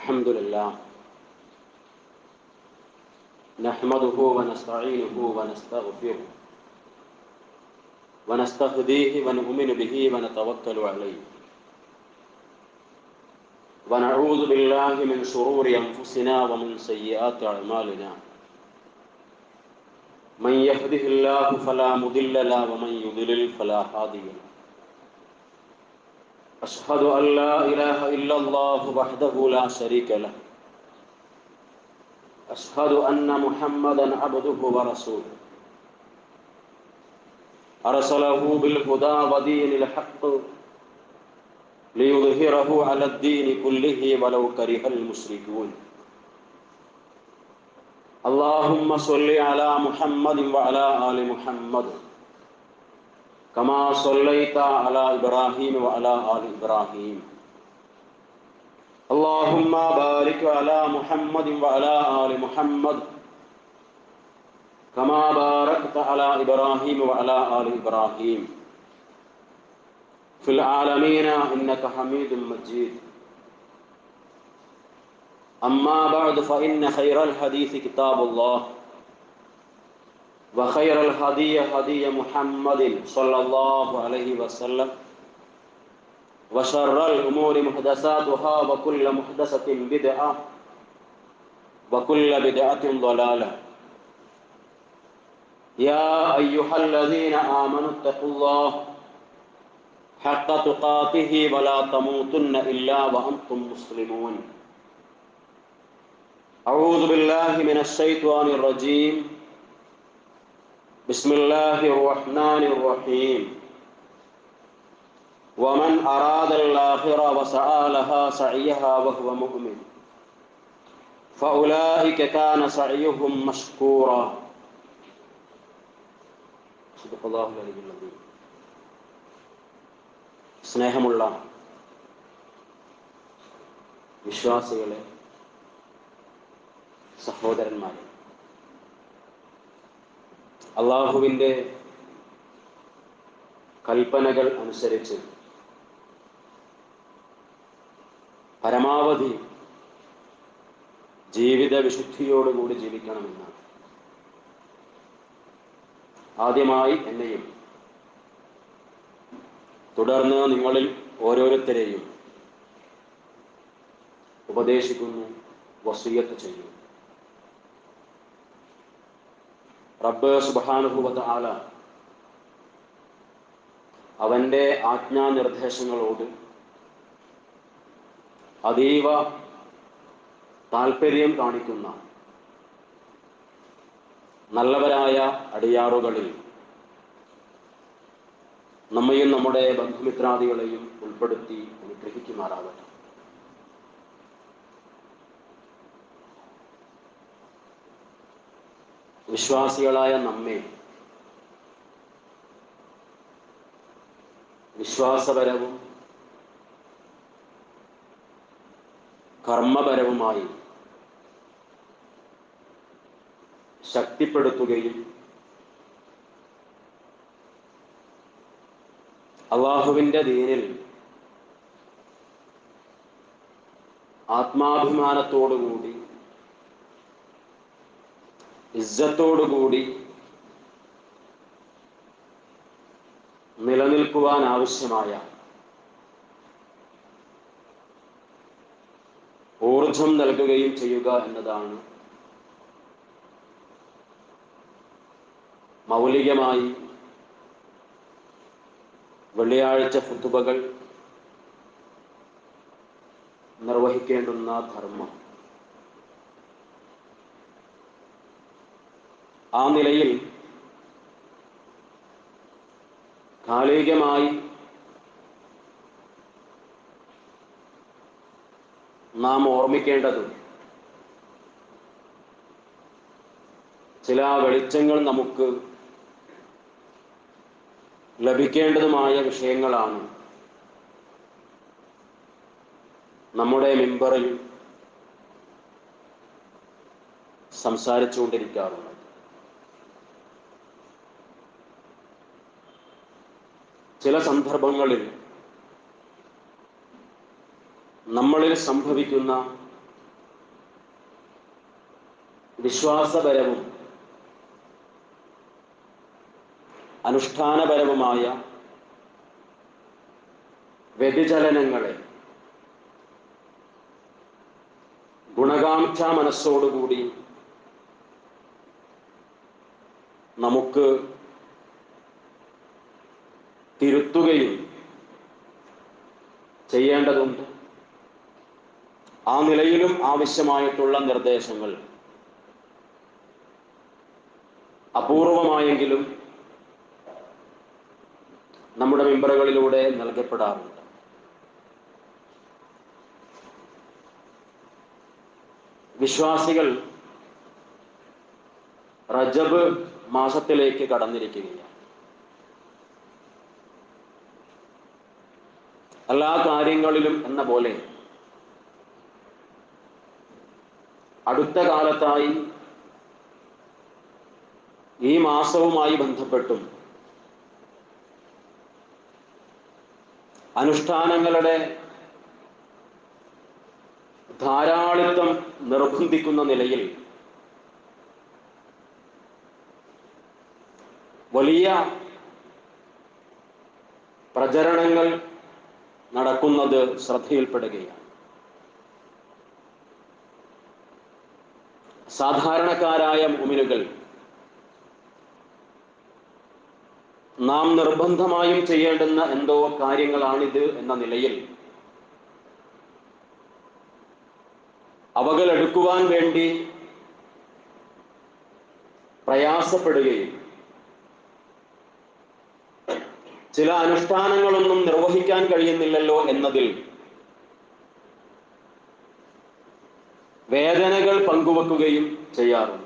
الحمد لله نحمده ونستعينه ونستغفره ونستهديه ونؤمن به ونتوكل عليه ونعوذ بالله من شرور أنفسنا ومن سيئات أعمالنا من يهده الله فلا مضل له ومن يضلل فلا هادي له أشهد أن لا إله إلا الله وحده لا شريك له أشهد أن محمدا عبده ورسوله أرسله بالهدى ودين الحق ليظهره على الدين كله ولو كره المشركون اللهم صل على محمد وعلى آل محمد كما صليت على إبراهيم وعلى آل إبراهيم اللهم بارك على محمد وعلى آل محمد كما باركت على إبراهيم وعلى آل إبراهيم في العالمين إنك حميد مجيد أما بعد فإن خير الحديث كتاب الله وخير الهدي هدي محمد صلى الله عليه وسلم وشر الأمور محدثاتها وكل محدثة بدعة وكل بدعة ضلالة يا أيها الذين آمنوا اتقوا الله حق تقاته ولا تموتن إلا وأنتم مسلمون أعوذ بالله من الشيطان الرجيم بسم الله الرحمن الرحيم ومن أراد الآخرة وسعى لها سعيها وهو مؤمن فأولئك كان سعيهم مشكورا صدق الله العلي العظيم സ്നേഹമുള്ള വിശ്വാസികളെ സഹോദരന്മാരെ അള്ളാഹുവിൻ്റെ കൽപ്പനകൾ അനുസരിച്ച് പരമാവധി ജീവിത വിശുദ്ധിയോടുകൂടി ജീവിക്കണമെന്നാണ് ആദ്യമായി എന്നെയും തുടർന്ന് നിങ്ങളിൽ ഓരോരുത്തരെയും ഉപദേശിക്കുന്നു വസീയത്ത് ചെയ്യുന്നു റബ്ബ് സുബാനുഭവത്ത് ആല അവൻ്റെ ആജ്ഞാനിർദ്ദേശങ്ങളോട് അതീവ താല്പര്യം കാണിക്കുന്ന നല്ലവരായ അടിയാറുകളിൽ നമ്മയും നമ്മുടെ ബന്ധുമിത്രാദികളെയും ഉൾപ്പെടുത്തി അനുഗ്രഹിക്കുമാറാവട്ടെ വിശ്വാസികളായ നമ്മെ വിശ്വാസപരവും കർമ്മപരവുമായി ശക്തിപ്പെടുത്തുകയും അള്ളാഹുവിൻ്റെ ദീനിൽ ആത്മാഭിമാനത്തോടുകൂടി ഇസ്സത്തോടുകൂടി നിലനിൽക്കുവാൻ ആവശ്യമായ ഊർജം നൽകുകയും ചെയ്യുക എന്നതാണ് മൗലികമായി വെള്ളിയാഴ്ച ഫുത്തുബകൾ നിർവഹിക്കേണ്ടുന്ന ധർമ്മം ആ നിലയിൽ കാലികമായി നാം ഓർമ്മിക്കേണ്ടതും ചില വെളിച്ചങ്ങൾ നമുക്ക് ലഭിക്കേണ്ടതുമായ വിഷയങ്ങളാണ് നമ്മുടെ മെമ്പറിൽ സംസാരിച്ചുകൊണ്ടിരിക്കാറുള്ളത് ചില സന്ദർഭങ്ങളിൽ നമ്മളിൽ സംഭവിക്കുന്ന വിശ്വാസപരവും അനുഷ്ഠാനപരവുമായ വ്യതിചലനങ്ങളെ ഗുണകാംക്ഷ മനസ്സോടുകൂടി നമുക്ക് തിരുത്തുകയും ചെയ്യേണ്ടതുണ്ട് ആ നിലയിലും ആവശ്യമായിട്ടുള്ള നിർദ്ദേശങ്ങൾ അപൂർവമായെങ്കിലും നമ്മുടെ മെമ്പറുകളിലൂടെ നൽകപ്പെടാറുണ്ട് വിശ്വാസികൾ റജബ് മാസത്തിലേക്ക് കടന്നിരിക്കുകയാണ് എല്ലാ കാര്യങ്ങളിലും എന്ന പോലെ അടുത്ത കാലത്തായി ഈ മാസവുമായി ബന്ധപ്പെട്ടും അനുഷ്ഠാനങ്ങളുടെ ധാരാളിത്തം നിർബന്ധിക്കുന്ന നിലയിൽ വലിയ പ്രചരണങ്ങൾ നടക്കുന്നത് ശ്രദ്ധയിൽപ്പെടുകയാണ് സാധാരണക്കാരായ മുമിനുകൾ നാം നിർബന്ധമായും ചെയ്യേണ്ടുന്ന എന്തോ കാര്യങ്ങളാണിത് എന്ന നിലയിൽ അവകളെടുക്കുവാൻ വേണ്ടി പ്രയാസപ്പെടുകയും ചില അനുഷ്ഠാനങ്ങളൊന്നും നിർവഹിക്കാൻ കഴിയുന്നില്ലല്ലോ എന്നതിൽ വേദനകൾ പങ്കുവെക്കുകയും ചെയ്യാറുണ്ട്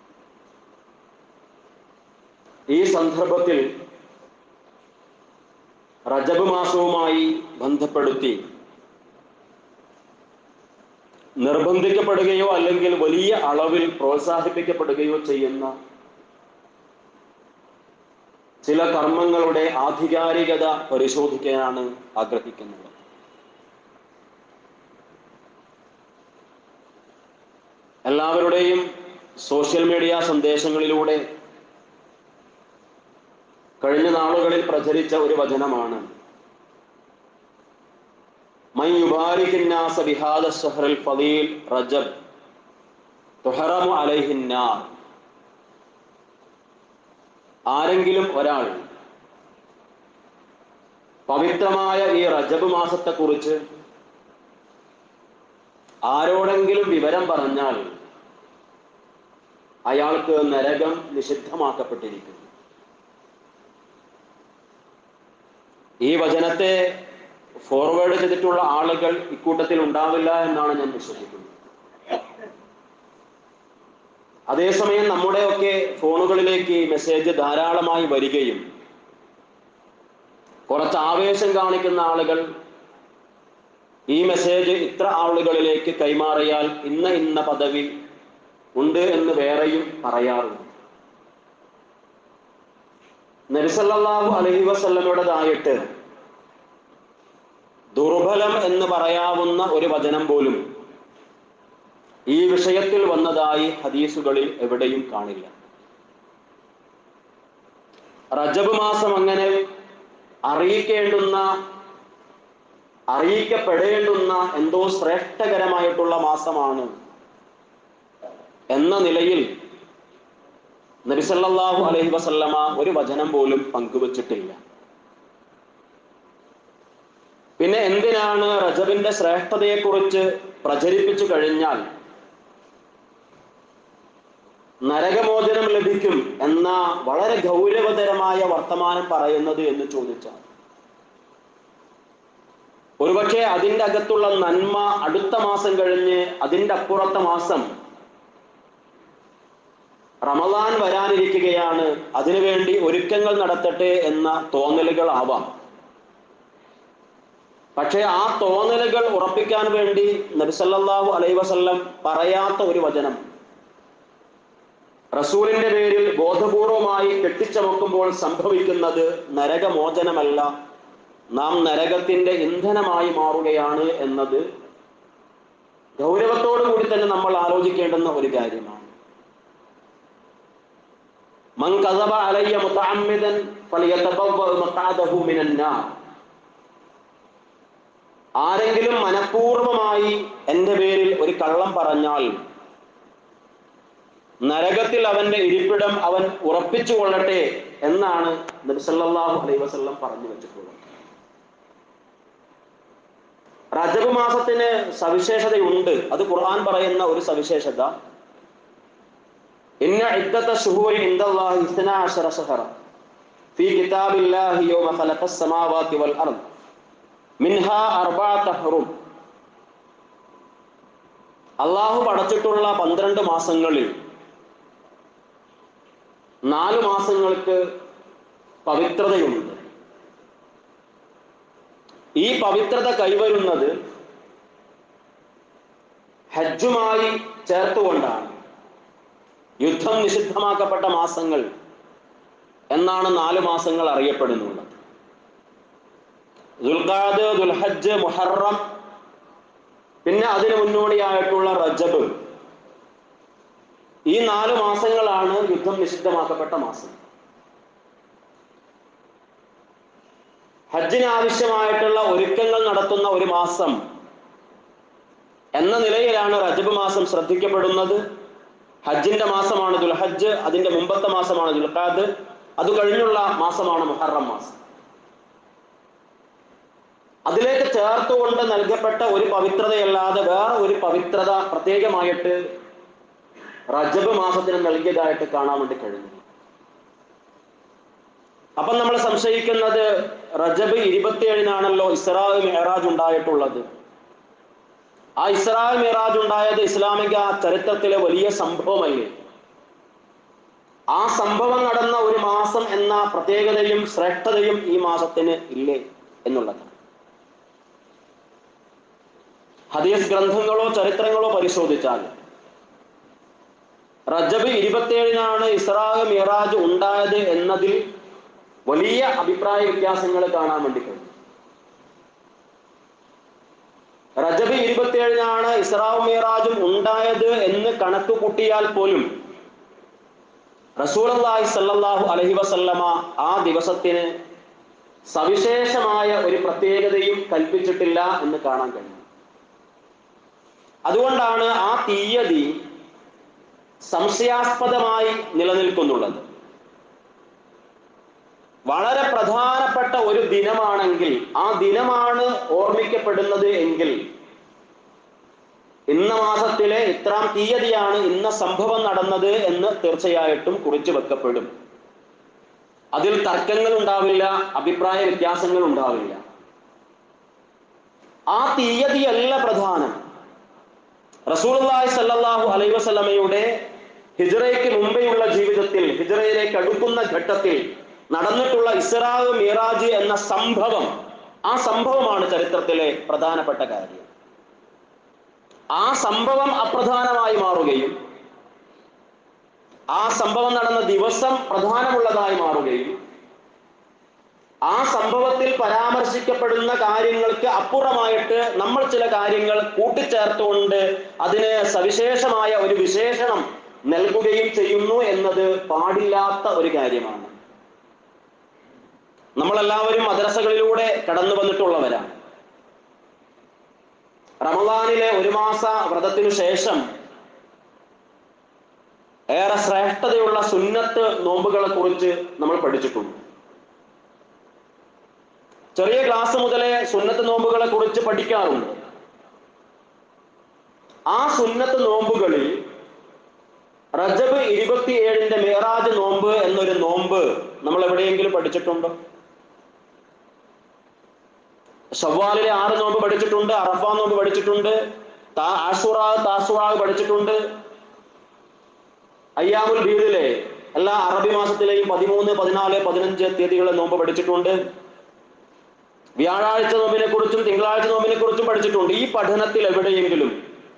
ഈ സന്ദർഭത്തിൽ റജബ് മാസവുമായി ബന്ധപ്പെടുത്തി നിർബന്ധിക്കപ്പെടുകയോ അല്ലെങ്കിൽ വലിയ അളവിൽ പ്രോത്സാഹിപ്പിക്കപ്പെടുകയോ ചെയ്യുന്ന ചില കർമ്മങ്ങളുടെ ആധികാരികത പരിശോധിക്കാനാണ് ആഗ്രഹിക്കുന്നത് എല്ലാവരുടെയും സോഷ്യൽ മീഡിയ സന്ദേശങ്ങളിലൂടെ കഴിഞ്ഞ നാളുകളിൽ പ്രചരിച്ച ഒരു വചനമാണ് മൻ യുബാരിക്കിന്നാസ ബിഹാദ ഷഹ്റൽ ഫദീൽ റജബ് തുഹറമു അലൈഹിന്നാർ ആരെങ്കിലും ഒരാൾ പവിത്രമായ ഈ റജബ് മാസത്തെക്കുറിച്ച് ആരോടെങ്കിലും വിവരം പറഞ്ഞാൽ അയാൾക്ക് നരകം നിഷിദ്ധമാക്കപ്പെട്ടിരിക്കുന്നു ഈ വചനത്തെ ഫോർവേഡ് ചെയ്തിട്ടുള്ള ആളുകൾ ഇക്കൂട്ടത്തിൽ ഉണ്ടാവില്ല എന്നാണ് ഞാൻ വിശ്വസിക്കുന്നത് അതേസമയം നമ്മുടെയൊക്കെ ഫോണുകളിലേക്ക് ഈ മെസ്സേജ് ധാരാളമായി വരികയും കുറച്ച് ആവേശം കാണിക്കുന്ന ആളുകൾ ഈ മെസ്സേജ് ഇത്ര ആളുകളിലേക്ക് കൈമാറിയാൽ ഇന്ന ഇന്ന പദവി ഉണ്ട് എന്ന് വേറെയും പറയാറുണ്ട് നരിസല്ലാഹു അലഹി വസല്ലമയുടേതായിട്ട് ദുർബലം എന്ന് പറയാവുന്ന ഒരു വചനം പോലും ഈ വിഷയത്തിൽ വന്നതായി ഹദീസുകളിൽ എവിടെയും കാണില്ല റജബ് മാസം അങ്ങനെ അറിയിക്കേണ്ടുന്ന അറിയിക്കപ്പെടേണ്ടുന്ന എന്തോ ശ്രേഷ്ഠകരമായിട്ടുള്ള മാസമാണ് എന്ന നിലയിൽ നബിസല്ലാഹു അലൈഹി വസല്ലമ ഒരു വചനം പോലും പങ്കുവച്ചിട്ടില്ല പിന്നെ എന്തിനാണ് റജബിന്റെ ശ്രേഷ്ഠതയെക്കുറിച്ച് പ്രചരിപ്പിച്ചു കഴിഞ്ഞാൽ നരകമോചനം ലഭിക്കും എന്ന വളരെ ഗൗരവതരമായ വർത്തമാനം പറയുന്നത് എന്ന് ചോദിച്ചാൽ ഒരുപക്ഷെ അതിൻ്റെ അകത്തുള്ള നന്മ അടുത്ത മാസം കഴിഞ്ഞ് അതിൻ്റെ അപ്പുറത്തെ മാസം റമദാൻ വരാനിരിക്കുകയാണ് അതിനുവേണ്ടി ഒരുക്കങ്ങൾ നടത്തട്ടെ എന്ന തോന്നലുകളാവാം പക്ഷേ ആ തോന്നലുകൾ ഉറപ്പിക്കാൻ വേണ്ടി നബിസല്ലാഹു അലൈ വസല്ലം പറയാത്ത ഒരു വചനം റസൂലിന്റെ പേരിൽ ബോധപൂർവമായി കെട്ടിച്ചമക്കുമ്പോൾ സംഭവിക്കുന്നത് നരകമോചനമല്ല നാം നരകത്തിന്റെ ഇന്ധനമായി മാറുകയാണ് എന്നത് ഗൗരവത്തോടു കൂടി തന്നെ നമ്മൾ ആലോചിക്കേണ്ടുന്ന ഒരു കാര്യമാണ് മൻ കസബ അലയ്യ മുതഅമ്മിദൻ ഫലിയതബവ്വ മഖഅദഹു മിനൻ നാർ ആരെങ്കിലും മനഃപൂർവമായി എൻ്റെ പേരിൽ ഒരു കള്ളം പറഞ്ഞാൽ നരകത്തിൽ അവന്റെ ഇരിപ്പിടം അവൻ ഉറപ്പിച്ചു കൊള്ളട്ടെ എന്നാണ് നബി സല്ലല്ലാഹു അലൈഹി വസല്ലം പറഞ്ഞു വെച്ചിട്ടുള്ളത് റജബ് മാസത്തിന് സവിശേഷതയുണ്ട് അത് ഖുർആൻ പറയുന്ന ഒരു സവിശേഷത ഇന്ന ഇദ്ദത്ത ശുഹൂരി ഇൻദല്ലാഹി ഇസ്ന അശറ ശഹറ ഫീ കിതാബില്ലാഹി യൗമ ഖലഖസ് സമാവാതി വൽ അർദ് മിൻഹാ അർബഅത ഹുറും അള്ളാഹു പടച്ചിട്ടുള്ള പന്ത്രണ്ട് മാസങ്ങളിൽ നാല് മാസങ്ങൾക്ക് പവിത്രതയുണ്ട് ഈ പവിത്രത കൈവരുന്നത് ഹജ്ജുമായി ചേർത്തുകൊണ്ടാണ് യുദ്ധം നിഷിദ്ധമാക്കപ്പെട്ട മാസങ്ങൾ എന്നാണ് നാല് മാസങ്ങൾ അറിയപ്പെടുന്നുള്ളത് ദുൽഖാദ് ദുൽഹജ്ജ് മുഹറം പിന്നെ അതിന് മുന്നോടിയായിട്ടുള്ള റജബ് ഈ നാല് മാസങ്ങളാണ് യുദ്ധം നിഷിദ്ധമാക്കപ്പെട്ട മാസം ഹജ്ജിന് ആവശ്യമായിട്ടുള്ള ഒരുക്കങ്ങൾ നടത്തുന്ന ഒരു മാസം എന്ന നിലയിലാണ് റജബ് മാസം ശ്രദ്ധിക്കപ്പെടുന്നത് ഹജ്ജിന്റെ മാസമാണ് ദുൽഹജ്ജ് അതിന്റെ മുമ്പത്തെ മാസമാണ് ദുൽഖാദ് അത് കഴിഞ്ഞുള്ള മാസമാണ് മുഹറം മാസം അതിലേക്ക് ചേർത്തുകൊണ്ട് നൽകപ്പെട്ട ഒരു പവിത്രതയല്ലാതെ വേറെ ഒരു പവിത്രത പ്രത്യേകമായിട്ട് റജബ് മാസത്തിന് നൽകിയതായിട്ട് കാണാൻ വേണ്ടി കഴിഞ്ഞു അപ്പം നമ്മൾ സംശയിക്കുന്നത് റജബ് ഇരുപത്തിയേഴിനാണല്ലോ ഇസ്രാ മെഹറാജ് ഉണ്ടായിട്ടുള്ളത് ആ ഇസ്രാ മെഹറാജ് ഉണ്ടായത് ഇസ്ലാമിക ചരിത്രത്തിലെ വലിയ സംഭവമല്ലേ ആ സംഭവം നടന്ന ഒരു മാസം എന്ന പ്രത്യേകതയും ശ്രേഷ്ഠതയും ഈ മാസത്തിന് ഇല്ലേ എന്നുള്ളതാണ് ഹദീസ് ഗ്രന്ഥങ്ങളോ ചരിത്രങ്ങളോ പരിശോധിച്ചാൽ റജബ് ഇരുപത്തിയേഴിനാണ് ഇസ്രാ മിറാജ് ഉണ്ടായത് എന്നതിൽ വലിയ അഭിപ്രായ വ്യത്യാസങ്ങൾ കാണാൻ വേണ്ടി കഴിയും റജബ് ഇരുപത്തിയേഴിനാണ് ഇസ്രാവ് മിറാജും ഉണ്ടായത് എന്ന് കണക്ക് കൂട്ടിയാൽ പോലും റസൂലി സല്ലാഹു അലഹി വസല്ലമ ആ ദിവസത്തിന് സവിശേഷമായ ഒരു പ്രത്യേകതയും കൽപ്പിച്ചിട്ടില്ല എന്ന് കാണാൻ കഴിയും അതുകൊണ്ടാണ് ആ തീയതി സംശയാസ്പദമായി നിലനിൽക്കുന്നുള്ളത് വളരെ പ്രധാനപ്പെട്ട ഒരു ദിനമാണെങ്കിൽ ആ ദിനമാണ് ഓർമ്മിക്കപ്പെടുന്നത് എങ്കിൽ ഇന്ന മാസത്തിലെ ഇത്രാം തീയതിയാണ് ഇന്ന സംഭവം നടന്നത് എന്ന് തീർച്ചയായിട്ടും കുറിച്ചു വെക്കപ്പെടും അതിൽ തർക്കങ്ങൾ ഉണ്ടാവില്ല അഭിപ്രായ വ്യത്യാസങ്ങൾ ഉണ്ടാവില്ല ആ തീയതിയല്ല പ്രധാനം റസൂലുള്ളാഹി സല്ലല്ലാഹു അലൈഹി വസല്ലമയുടെ ഹിജ്റയ്ക്ക് മുമ്പെയുള്ള ജീവിതത്തിൽ ഹിജ്റയിലേക്ക് അടുക്കുന്ന ഘട്ടത്തിൽ നടന്നിട്ടുള്ള ഇസ്രാവ് മിറാജ് എന്ന സംഭവം ആ സംഭവമാണ് ചരിത്രത്തിലെ പ്രധാനപ്പെട്ട കാര്യം ആ സംഭവം അപ്രധാനമായി മാറുകയും ആ സംഭവം നടന്ന ദിവസം പ്രധാനമുള്ളതായി മാറുകയും ആ സംഭവത്തിൽ പരാമർശിക്കപ്പെടുന്ന കാര്യങ്ങൾക്ക് അപ്പുറമായിട്ട് നമ്മൾ ചില കാര്യങ്ങൾ കൂട്ടിച്ചേർത്തുകൊണ്ട് അതിന് സവിശേഷമായ ഒരു വിശേഷണം നൽകുകയും ചെയ്യുന്നു എന്നത് പാടില്ലാത്ത ഒരു കാര്യമാണ് നമ്മളെല്ലാവരും മദ്രസകളിലൂടെ കടന്നു വന്നിട്ടുള്ളവരാണ് റമദാനിലെ ഒരു മാസ വ്രതത്തിനു ശേഷം ഏറെ ശ്രേഷ്ഠതയുള്ള സുന്നത്ത് നോമ്പുകളെ കുറിച്ച് നമ്മൾ പഠിച്ചിട്ടുണ്ട് ചെറിയ ക്ലാസ് മുതലേ സുന്നത്ത് നോമ്പുകളെ കുറിച്ച് പഠിക്കാറുണ്ട് ആ സുന്നത്ത് നോമ്പുകളിൽ റജബ് ഇരുപത്തിയേഴിന്റെ മേറാജ് നോമ്പ് എന്നൊരു നോമ്പ് നമ്മൾ എവിടെയെങ്കിലും പഠിച്ചിട്ടുണ്ടോ ഷവ്വാലിലെ ആറ് നോമ്പ് പഠിച്ചിട്ടുണ്ട് അറഫ നോമ്പ് പഠിച്ചിട്ടുണ്ട് ആഷുറാ താസുറാഗ് പഠിച്ചിട്ടുണ്ട് അയ്യാമുൽ ബീദിലെ എല്ലാ അറബി മാസത്തിലെയും പതിമൂന്ന് പതിനാല് പതിനഞ്ച് തീയതികളെ നോമ്പ് പഠിച്ചിട്ടുണ്ട് വ്യാഴാഴ്ച നോമ്പിനെ കുറിച്ചും തിങ്കളാഴ്ച നോമ്പിനെ കുറിച്ചും പഠിച്ചിട്ടുണ്ട് ഈ പഠനത്തിൽ എവിടെയെങ്കിലും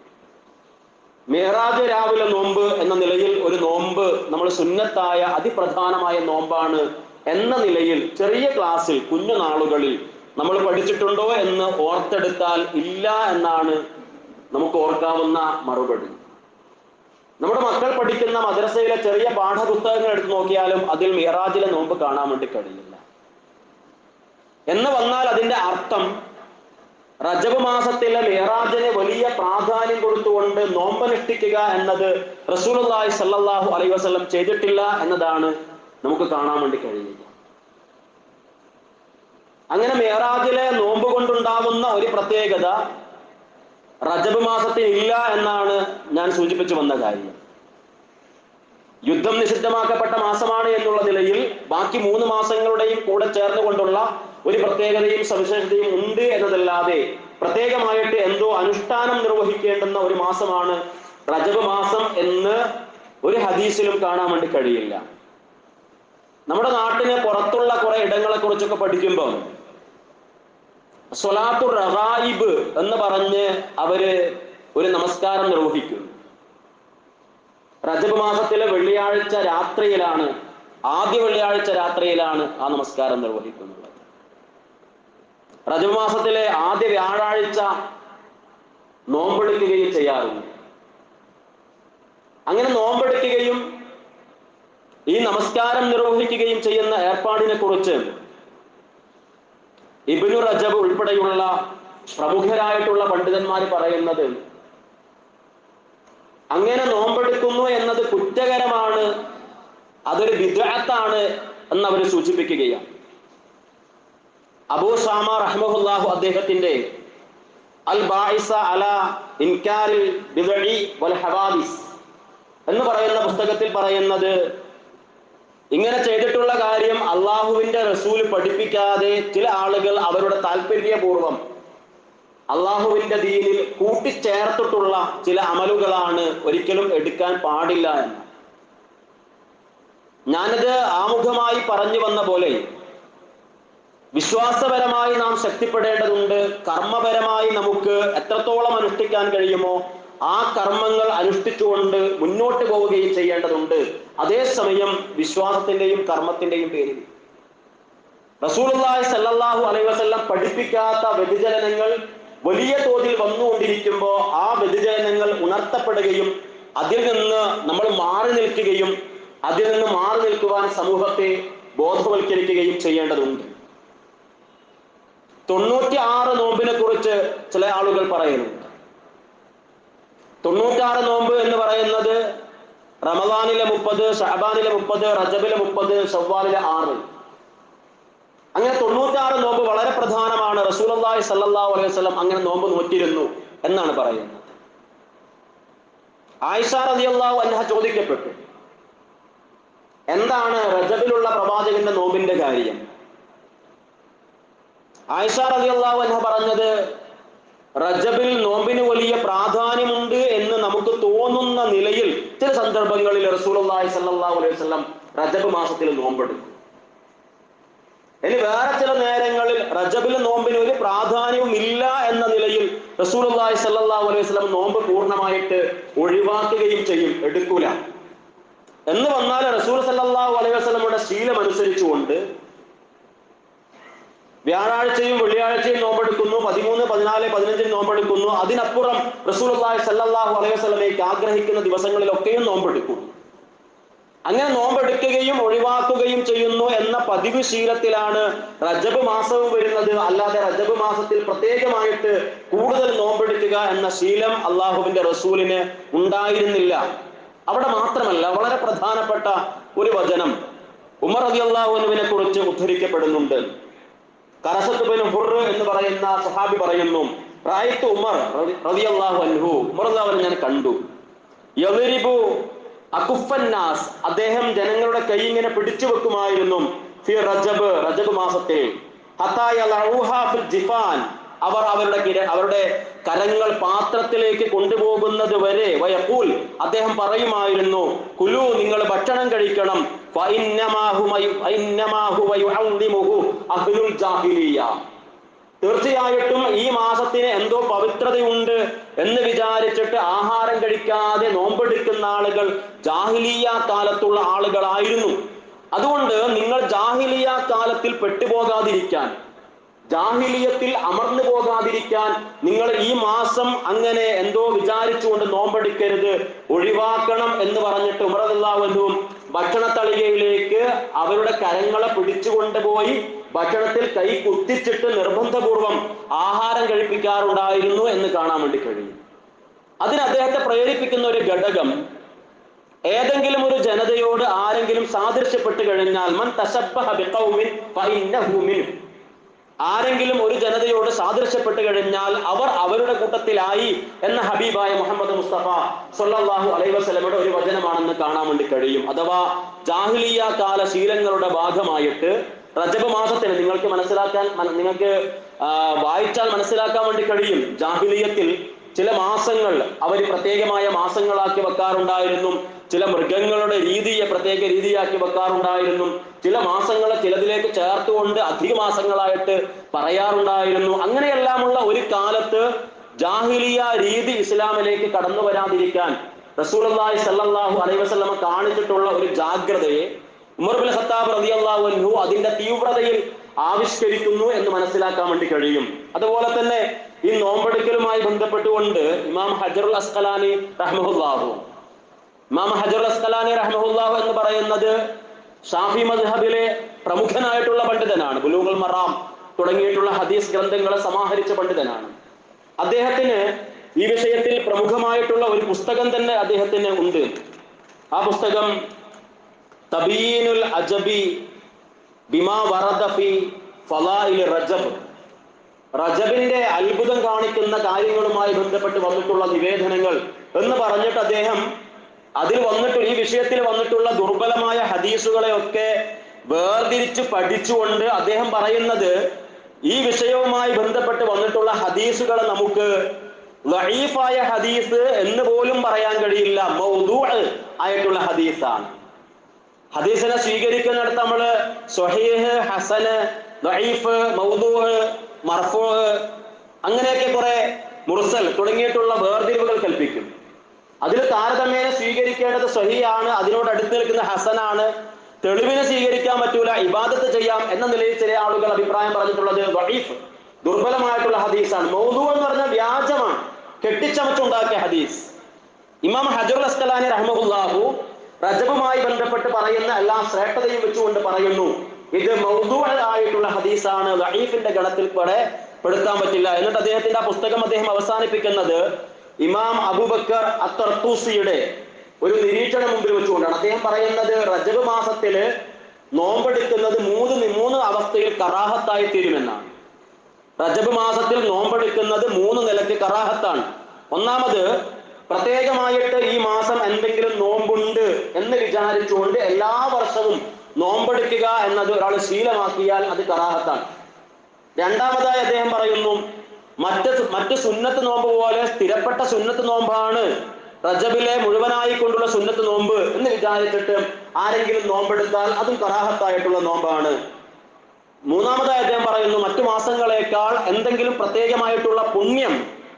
മേറാജ് രാവിലെ നോമ്പ് എന്ന നിലയിൽ ഒരു നോമ്പ് നമ്മൾ സുന്നത്തായ അതിപ്രധാനമായ നോമ്പാണ് എന്ന നിലയിൽ ചെറിയ ക്ലാസ്സിൽ കുഞ്ഞു നാളുകളിൽ നമ്മൾ പഠിച്ചിട്ടുണ്ടോ എന്ന് ഓർത്തെടുത്താൽ ഇല്ല എന്നാണ് നമുക്ക് ഓർക്കാവുന്ന മറുപടി നമ്മുടെ മക്കൾ പഠിക്കുന്ന മദ്രസയിലെ ചെറിയ പാഠപുസ്തകങ്ങൾ എടുത്തു നോക്കിയാലും അതിൽ മിറാജിലെ നോമ്പ് കാണാൻ വേണ്ടി കഴിയില്ല എന്ന് വന്നാൽ അതിന്റെ അർത്ഥം റജബ് മാസത്തിലെ മിറാജിന് വലിയ പ്രാധാന്യം കൊടുത്തുകൊണ്ട് നോമ്പനുഷ്ഠിക്കുക എന്നത് റസൂലുള്ളാഹി സല്ലല്ലാഹു അലൈഹി വസല്ലം ചെയ്തിട്ടില്ല എന്നതാണ് നമുക്ക് കാണാൻ വേണ്ടി കഴിയുക അങ്ങനെ മേറാജിലെ നോമ്പ് കൊണ്ടുണ്ടാകുന്ന ഒരു പ്രത്യേകത റജബ് മാസത്തിൽ ഇല്ല എന്നാണ് ഞാൻ സൂചിപ്പിച്ചു വന്ന കാര്യം യുദ്ധം നിഷിദ്ധമാക്കപ്പെട്ട മാസമാണ് എന്നുള്ള നിലയിൽ ബാക്കി മൂന്ന് മാസങ്ങളുടെയും കൂടെ ചേർന്നുകൊണ്ടുള്ള ഒരു പ്രത്യേകതയും സവിശേഷതയും ഉണ്ട് എന്നതല്ലാതെ പ്രത്യേകമായിട്ട് എന്തോ അനുഷ്ഠാനം നിർവഹിക്കേണ്ടുന്ന ഒരു മാസമാണ് റജബ് മാസം എന്ന് ഒരു ഹദീസിലും കാണാൻ വേണ്ടി കഴിയില്ല നമ്മുടെ നാട്ടിന് പുറത്തുള്ള കുറെ ഇടങ്ങളെ കുറിച്ചൊക്കെ പഠിക്കുമ്പോൾ സ്വലാത്തു റഹായിബ് എന്ന് പറഞ്ഞ് അവര് ഒരു നമസ്കാരം നിർവഹിക്കും റജബ് മാസത്തിലെ വെള്ളിയാഴ്ച രാത്രിയിലാണ് ആദ്യ വെള്ളിയാഴ്ച രാത്രിയിലാണ് ആ നമസ്കാരം നിർവഹിക്കുന്നത് റജബ് മാസത്തിലെ ആദ്യ വ്യാഴാഴ്ച നോമ്പെടുക്കുകയും ചെയ്യാറുണ്ട് അങ്ങനെ നോമ്പെടുക്കുകയും ഈ നമസ്കാരം നിർവഹിക്കുകയും ചെയ്യുന്ന ഏർപ്പാടിനെ കുറിച്ച് ഇബിനു റജബ് ഉൾപ്പെടെയുള്ള പ്രമുഖരായിട്ടുള്ള പണ്ഡിതന്മാർ പറയുന്നത് അങ്ങനെ നോമ്പെടുക്കുന്നു എന്നത് കുറ്റകരമാണ് അതൊരു വിദ്യാത്താണ് എന്ന് അവർ സൂചിപ്പിക്കുകയാണ് അബൂ ഷാമ റഹ്മഹുല്ലാഹു അദ്ദേഹത്തിന്റെ അൽ ബായിസ അല ഇൻകാരിൽ ബിദഇ വൽ ഹവാദിസ് എന്ന് പറയുന്ന പുസ്തകത്തിൽ പറയുന്നത് ഇങ്ങനെ ചെയ്തിട്ടുള്ള കാര്യം അള്ളാഹുവിന്റെ റസൂൽ പഠിപ്പിക്കാതെ ചില ആളുകൾ അവരുടെ താല്പര്യപൂർവം അള്ളാഹുവിന്റെ ദീനിൽ കൂട്ടിച്ചേർത്തിട്ടുള്ള ചില അമലുകളാണ് ഒരിക്കലും എടുക്കാൻ പാടില്ല എന്ന് ഞാനത് ആമുഖമായി പറഞ്ഞു വന്ന പോലെ വിശ്വാസപരമായി നാം ശക്തിപ്പെടേണ്ടതുണ്ട് കർമ്മപരമായി നമുക്ക് എത്രത്തോളം അനുഷ്ഠിക്കാൻ കഴിയുമോ ആ കർമ്മങ്ങൾ അനുഷ്ഠിച്ചുകൊണ്ട് മുന്നോട്ട് പോവുകയും ചെയ്യേണ്ടതുണ്ട് അതേസമയം വിശ്വാസത്തിന്റെയും കർമ്മത്തിന്റെയും പേരിൽ റസൂലുള്ളാഹി സല്ലല്ലാഹു അലൈഹി വസല്ലം പഠിപ്പിക്കാത്ത വ്യതിചലനങ്ങൾ വലിയ തോതിൽ വന്നുകൊണ്ടിരിക്കുമ്പോൾ ആ വ്യതിചലനങ്ങൾ ഉണർത്തപ്പെടുകയും അതിൽ നിന്ന് നമ്മൾ മാറി നിൽക്കുകയും അതിൽ നിന്ന് മാറി നിൽക്കുവാൻ സമൂഹത്തെ ബോധവൽക്കരിക്കുകയും ചെയ്യേണ്ടതുണ്ട് തൊണ്ണൂറ്റി ആറ് നോമ്പിനെ കുറിച്ച് ചില ആളുകൾ പറയുന്നുണ്ട് തൊണ്ണൂറ്റാറ് നോമ്പ് എന്ന് പറയുന്നത് റമദാനിലെ മുപ്പത് ഷഹബാനിലെ മുപ്പത് റജബിലെ മുപ്പത് ഷവ്വാലിലെ ആറ് അങ്ങനെ തൊണ്ണൂറ്റാറ് നോമ്പ് വളരെ പ്രധാനമാണ് റസൂലി സല്ലാഹു അലൈഹി വസല്ലം അങ്ങനെ നോമ്പ് നോറ്റിരുന്നു എന്നാണ് പറയുന്നത് ആയിഷ റളിയല്ലാഹു അൻഹ ചോദിക്കപ്പെട്ടു എന്താണ് റജബിലുള്ള പ്രവാചകന്റെ നോമ്പിന്റെ കാര്യം ആയിഷ റളിയല്ലാഹു അൻഹ പറഞ്ഞത് റജബിൽ നോമ്പിന് വലിയ പ്രാധാന്യമുണ്ട് എന്ന് നമുക്ക് തോന്നുന്ന നിലയിൽ ചില സന്ദർഭങ്ങളിൽ റസൂലുള്ളാഹി സ്വല്ലല്ലാഹു അലൈഹി വസല്ലം റജബ് മാസത്തിൽ നോമ്പെടുക്കും ഇനി വേറെ ചില നേരങ്ങളിൽ റജബിൽ നോമ്പിന് ഒരു പ്രാധാന്യവും ഇല്ല എന്ന നിലയിൽ റസൂലുള്ളാഹി സ്വല്ലല്ലാഹു അലൈഹി വസല്ലം നോമ്പ് പൂർണ്ണമായിട്ട് ഒഴിവാക്കുകയും ചെയ്യും എടുക്കൂല എന്ന് വന്നാൽ റസൂൽ സല്ലല്ലാഹു അലൈഹി വസല്ലമയുടെ ശീലം അനുസരിച്ചുകൊണ്ട് വ്യാഴാഴ്ചയും വെള്ളിയാഴ്ചയും നോമ്പെടുക്കുന്നു പതിമൂന്ന് പതിനാല് പതിനഞ്ചിന് നോമ്പെടുക്കുന്നു അതിനപ്പുറം റസൂലുള്ളാഹി സല്ലല്ലാഹു അലൈഹി വസല്ലമയ്ക്ക് ആഗ്രഹിക്കുന്ന ദിവസങ്ങളിലൊക്കെയും നോമ്പെടുക്കുന്നു അങ്ങനെ നോമ്പെടുക്കുകയും ഒഴിവാക്കുകയും ചെയ്യുന്നു എന്ന പതിവ് ശീലത്തിലാണ് റജബ് മാസവും വരുന്നത് അല്ലാതെ റജബ് മാസത്തിൽ പ്രത്യേകമായിട്ട് കൂടുതൽ നോമ്പെടുക്കുക എന്ന ശീലം അള്ളാഹുവിന്റെ റസൂലിന് ഉണ്ടായിരുന്നില്ല അവിടെ മാത്രമല്ല വളരെ പ്രധാനപ്പെട്ട ഒരു വചനം ഉമർ റതി അള്ളാഹുവിനെ കുറിച്ച് ഉദ്ധരിക്കപ്പെടുന്നുണ്ട് കറസത്തുബിൻ ഹുർ എന്ന് പറയുന്ന സഹാബി പറയുന്നു റായിത്ത് ഉമർ റളിയല്ലാഹു അൻഹു ഉമർ അള്ളാഹുവിനെ ഞാൻ കണ്ടു യവരിബു അകുഫന്നാസ് അദ്ദേഹം ജനങ്ങളുടെ കൈ ഇങ്ങനെ പിടിച്ചു വെക്കുമായിരുന്നു ഫി റജബ് റജബ് മാസത്തിൽ ഹത്തായ ലഊഹ ഫിൽ ജിഫാൻ അവർ അവരുടെ കിര അവരുടെ കരങ്ങൾ പാത്രത്തിലേക്ക് കൊണ്ടുപോകുന്നത് വരെ വയപ്പൂൽ അദ്ദേഹം പറയുമായിരുന്നു കുലു നിങ്ങൾ ഭക്ഷണം കഴിക്കണം ഫഇന്നമാഹു മയു- ഫഇന്നമാഹു വയുഅള്ളിമുഹു അഹ്ലുൽ ജാഹിലിയ്യ തീർച്ചയായിട്ടും ഈ മാസത്തിന് എന്തോ പവിത്രതയുണ്ട് എന്ന് വിചാരിച്ചിട്ട് ആഹാരം കഴിക്കാതെ നോമ്പെടുക്കുന്ന ആളുകൾ ജാഹിലിയ കാലത്തുള്ള ആളുകളായിരുന്നു അതുകൊണ്ട് നിങ്ങൾ ജാഹിലിയ കാലത്തിൽ പെട്ടുപോകാതിരിക്കാൻ ജാഹിലിയത്തിൽ അമർന്നു പോകാതിരിക്കാൻ നിങ്ങൾ ഈ മാസം അങ്ങനെ എന്തോ വിചാരിച്ചുകൊണ്ട് നോമ്പെടുക്കരുത് ഒഴിവാക്കണം എന്ന് പറഞ്ഞിട്ട് ഉമറദുല്ലാവനും ഭക്ഷണത്തളികയിലേക്ക് അവരുടെ കരങ്ങളെ പിടിച്ചുകൊണ്ടുപോയി ഭക്ഷണത്തിൽ കൈ കുത്തിച്ചിട്ട് നിർബന്ധപൂർവം ആഹാരം കഴിപ്പിക്കാറുണ്ടായിരുന്നു എന്ന് കാണാൻ വേണ്ടി കഴിയും അതിന് അദ്ദേഹത്തെ പ്രേരിപ്പിക്കുന്ന ഒരു ഘടകം ഏതെങ്കിലും ഒരു ജനതയോട് ആരെങ്കിലും സാദൃശ്യപ്പെട്ട് കഴിഞ്ഞാൽ മൻ തശബ്ബഹ ബിഖൗമിൻ ഫഇന്നഹു മിൻഹും ആരെങ്കിലും ഒരു ജനതയോട് സാദൃശ്യപ്പെട്ട് കഴിഞ്ഞാൽ അവർ അവരുടെ കൂട്ടത്തിലായി എന്ന ഹബീബായ മുഹമ്മദ് മുസ്തഫ സല്ലല്ലാഹു അലൈഹി വസല്ലമയുടെ ഒരു വചനമാണെന്ന് കാണാൻ വേണ്ടി കഴിയും അഥവാ ജാഹിലിയ കാല ശീലങ്ങളുടെ ഭാഗമായിട്ട് റജബ് മാസത്തിന് നിങ്ങൾക്ക് മനസ്സിലാക്കാൻ മന- നിങ്ങൾക്ക് ആ, വായിച്ചാൽ മനസ്സിലാക്കാൻ വേണ്ടി കഴിയും ജാഹിലിയത്തിൽ ചില മാസങ്ങൾ അവർ പ്രത്യേകമായ മാസങ്ങളാക്കി വെക്കാറുണ്ടായിരുന്നു ചില മൃഗങ്ങളുടെ രീതിയെ പ്രത്യേക രീതിയാക്കി വെക്കാറുണ്ടായിരുന്നു ചില മാസങ്ങളെ ചിലതിലേക്ക് ചേർത്തുകൊണ്ട് അധിക മാസങ്ങളായിട്ട് പറയാറുണ്ടായിരുന്നു അങ്ങനെയെല്ലാമുള്ള ഒരു കാലത്ത് ജാഹിലിയ രീതി ഇസ്ലാമിലേക്ക് കടന്നു വരാതിരിക്കാൻ റസൂലി സല്ലല്ലാഹു അലൈഹി വസല്ലമ കാണിച്ചിട്ടുള്ള ഒരു ജാഗ്രതയെ ഉമർ ബിൻ ഖത്താബ് റളിയല്ലാഹു അൻഹു അതിന്റെ തീവ്രതയിൽ ആവിഷ്കരിക്കുന്നു എന്ന് മനസ്സിലാക്കാൻ വേണ്ടി കഴിയും അതുപോലെ തന്നെ ഈ നോമ്പെടുക്കലുമായി ബന്ധപ്പെട്ടുകൊണ്ട് ഇമാം ഹജറുൽ അസ്കലാനി റഹ്മഹുല്ലാഹു ഇമാം ഹജറുൽ അസ്കലാനി റഹ്മഹുല്ലാഹു എന്ന് പറയുന്നത് ഷാഫി മദ്ഹബിലെ പ്രമുഖനായിട്ടുള്ള പണ്ഡിതനാണ് ബുലൂഗുൽ മറാം തുടങ്ങിയിട്ടുള്ള ഹദീസ് ഗ്രന്ഥങ്ങളെ സമാഹരിച്ച പണ്ഡിതനാണ് അദ്ദേഹത്തിന് ഈ വിഷയത്തിൽ പ്രമുഖമായിട്ടുള്ള ഒരു പുസ്തകം തന്നെ അദ്ദേഹത്തിന് ഉണ്ട് ആ പുസ്തകം തബീനുൽ അജബി ബിമാ വറദ ഫി ഫലാഇൽ റജബ് റജബിന്റെ അത്ഭുതം കാണിക്കുന്ന കാര്യങ്ങളുമായി ബന്ധപ്പെട്ട് വന്നിട്ടുള്ള നിവേദനങ്ങൾ എന്ന് പറഞ്ഞിട്ട് അദ്ദേഹം അതിൽ വന്നിട്ട് ഈ വിഷയത്തിൽ വന്നിട്ടുള്ള ദുർബലമായ ഹദീസുകളെ ഒക്കെ വേർതിരിച്ച് പഠിച്ചുകൊണ്ട് അദ്ദേഹം പറയുന്നത് ഈ വിഷയവുമായി ബന്ധപ്പെട്ട് വന്നിട്ടുള്ള ഹദീസുകളെ നമുക്ക് ലഹീഫായ ഹദീസ് എന്ന് പോലും പറയാൻ കഴിയില്ല മൗദൂ ആയിട്ടുള്ള ഹദീസാണ് ഹദീസിനെ സ്വീകരിക്കുന്നിടത്ത് നമ്മള് സ്വഹീഹ് ഹസന് ദഈഫ് മൗദൂ മർഫൂ അങ്ങനെയൊക്കെ കുറെ മുർസൽ തുടങ്ങിയിട്ടുള്ള വേർതിരിവുകൾ കൽപ്പിക്കും അതിൽ താരതമ്യേന സ്വീകരിക്കേണ്ടത് സ്വഹിയാണ് അതിനോട് അടുത്ത് നിൽക്കുന്ന ഹസനാണ് തെളിവിനെ സ്വീകരിക്കാൻ പറ്റൂല ഇബാദത്ത് ചെയ്യാം എന്ന നിലയിൽ ചില ആളുകൾ അഭിപ്രായം പറഞ്ഞിട്ടുള്ളത് ദഈഫ് ദുർബലമായിട്ടുള്ള ഹദീസാണ് മൗദൂ എന്ന് പറഞ്ഞാൽ വ്യാജമാണ് കെട്ടിച്ചമച്ചുണ്ടാക്കിയ ഹദീസ് ഇമാം ഹജറുൽ അസ്കലാനി റഹ്മഹുല്ലാഹു റജബുമായി ബന്ധപ്പെട്ട് പറയുന്ന എല്ലാ ശ്രേഷ്ഠതയും വെച്ചുകൊണ്ട് പറയുന്നു ഇത് മൗദൂ ആയിട്ടുള്ള ഹദീസാണ് ലഹീഫിന്റെ ഗണത്തിൽ കൂടെ പെടുത്താൻ പറ്റില്ല എന്നിട്ട് അദ്ദേഹത്തിന്റെ ആ പുസ്തകം അദ്ദേഹം അവസാനിപ്പിക്കുന്നത് ഇമാം അബൂബക്കർ അത്തർത്തൂസിയുടെ ഒരു നിരീക്ഷണം മുമ്പിൽ വെച്ചുകൊണ്ടാണ് അദ്ദേഹം പറയുന്നത് റജബ് മാസത്തില് നോമ്പെടുക്കുന്നത് മൂന്ന് നി- മൂന്ന് അവസ്ഥയിൽ കറാഹത്തായി തീരുമെന്നാണ് റജബ് മാസത്തിൽ നോമ്പെടുക്കുന്നത് മൂന്ന് നിലയ്ക്ക് കറാഹത്താണ് ഒന്നാമത് പ്രത്യേകമായിട്ട് ഈ മാസം എന്തെങ്കിലും നോമ്പുണ്ട് എന്ന് വിചാരിച്ചുകൊണ്ട് എല്ലാ വർഷവും നോമ്പെടുക്കുക എന്നത് ഒരാൾ ശീലമാക്കിയാൽ അത് കറാഹത്താണ് രണ്ടാമതായി അദ്ദേഹം പറയുന്നു മറ്റ് സു- മറ്റ് സുന്നത്ത് നോമ്പ് പോലെ സ്ഥിരപ്പെട്ട സുന്നത്ത് നോമ്പാണ് റജബിലെ മുഴുവനായി കൊണ്ടുള്ള സുന്നത്ത് നോമ്പ് എന്ന് വിചാരിച്ചിട്ട് ആരെങ്കിലും നോമ്പെടുത്താൽ അതും കറാഹത്തായിട്ടുള്ള നോമ്പാണ് മൂന്നാമതായി അദ്ദേഹം പറയുന്നു മറ്റു മാസങ്ങളെക്കാൾ എന്തെങ്കിലും പ്രത്യേകമായിട്ടുള്ള പുണ്യം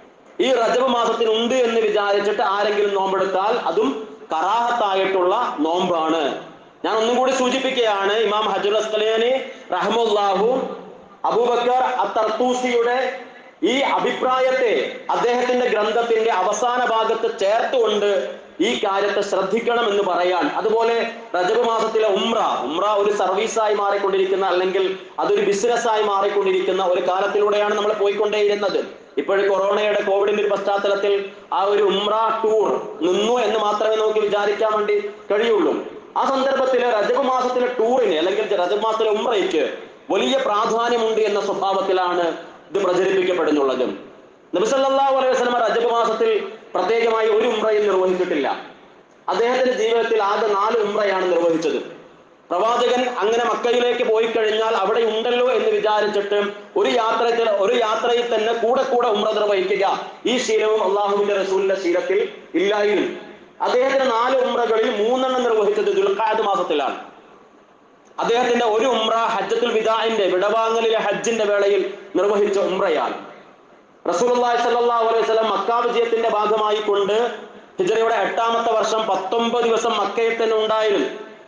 ഈ റജബ് മാസത്തിനുണ്ട് എന്ന് വിചാരിച്ചിട്ട് ആരെങ്കിലും നോമ്പെടുത്താൽ അതും കറാഹത്തായിട്ടുള്ള നോമ്പാണ് ഞാൻ ഒന്നും കൂടി സൂചിപ്പിക്കുകയാണ് ഇമാം ഹജുൽ അസ്കലേനി റഹമുല്ലാഹു അബൂബക്കർ അത്തർത്തൂസിയുടെ ഈ അഭിപ്രായത്തെ അദ്ദേഹത്തിന്റെ ഗ്രന്ഥത്തിന്റെ അവസാന ഭാഗത്ത് ചേർത്തുകൊണ്ട് ഈ കാര്യത്തെ ശ്രദ്ധിക്കണം എന്ന് പറയാൻ അതുപോലെ റജബ് മാസത്തിലെ ഉംറ ഉംറ ഒരു സർവീസായി മാറിക്കൊണ്ടിരിക്കുന്ന അല്ലെങ്കിൽ അതൊരു ബിസിനസ്സായി മാറിക്കൊണ്ടിരിക്കുന്ന ഒരു കാലത്തിലൂടെയാണ് നമ്മൾ പോയിക്കൊണ്ടേയിരുന്നത് ഇപ്പോഴും കൊറോണയുടെ കോവിഡിന്റെ ഒരു പശ്ചാത്തലത്തിൽ ആ ഒരു ഉംറ ടൂർ നിന്നു എന്ന് മാത്രമേ നമുക്ക് വിചാരിക്കാൻ വേണ്ടി കഴിയുള്ളൂ ആ സന്ദർഭത്തിൽ റജബ് മാസത്തിലെ ടൂറിന് അല്ലെങ്കിൽ റജബ് മാസത്തിലെ ഉംറയ്ക്ക് വലിയ പ്രാധാന്യമുണ്ട് എന്ന സ്വഭാവത്തിലാണ് ഇത് പ്രചരിപ്പിക്കപ്പെടുന്നുള്ളത് നബിസല്ലാഹു അലൈഹി വസല്ലമ റജബ് മാസത്തിൽ പ്രത്യേകമായി ഒരു ഉംറയും നിർവഹിച്ചിട്ടില്ല അദ്ദേഹത്തിന്റെ ജീവിതത്തിൽ ആകെ നാല് ഉംറയാണ് നിർവഹിച്ചത് പ്രവാചകൻ അങ്ങനെ മക്കയിലേക്ക് പോയി കഴിഞ്ഞാൽ അവിടെ ഉണ്ടല്ലോ എന്ന് വിചാരിച്ചിട്ട് ഒരു യാത്രത്തിൽ ഒരു യാത്രയിൽ തന്നെ കൂടെ കൂടെ ഉംറ നിർവഹിക്കുക ഈ ശീലവും അള്ളാഹുവിന്റെ റസൂലിന്റെ ശീലത്തിൽ ഇല്ലായിരുന്നു അദ്ദേഹത്തിന്റെ നാല് ഉംറകളിൽ മൂന്നെണ്ണം നിർവഹിച്ചത് ദുൽഖാദ് മാസത്തിലാണ് അദ്ദേഹത്തിന്റെ ഒരു ഉംറ ഹജ്ജത്തുൽ വിദാഇന്റെ വിടവാങ്ങലിലെ ഹജ്ജിന്റെ വേളയിൽ നിർവഹിച്ച ഉംറയാണ് റസൂലുള്ളാഹി സ്വല്ലല്ലാഹു അലൈഹി വസല്ലം മക്ക വിജയത്തിന്റെ ഭാഗമായി കൊണ്ട് ഹിജറയുടെ എട്ടാമത്തെ വർഷം പത്തൊമ്പത് ദിവസം മക്കയിൽ തന്നെ ഉണ്ടായിരുന്നു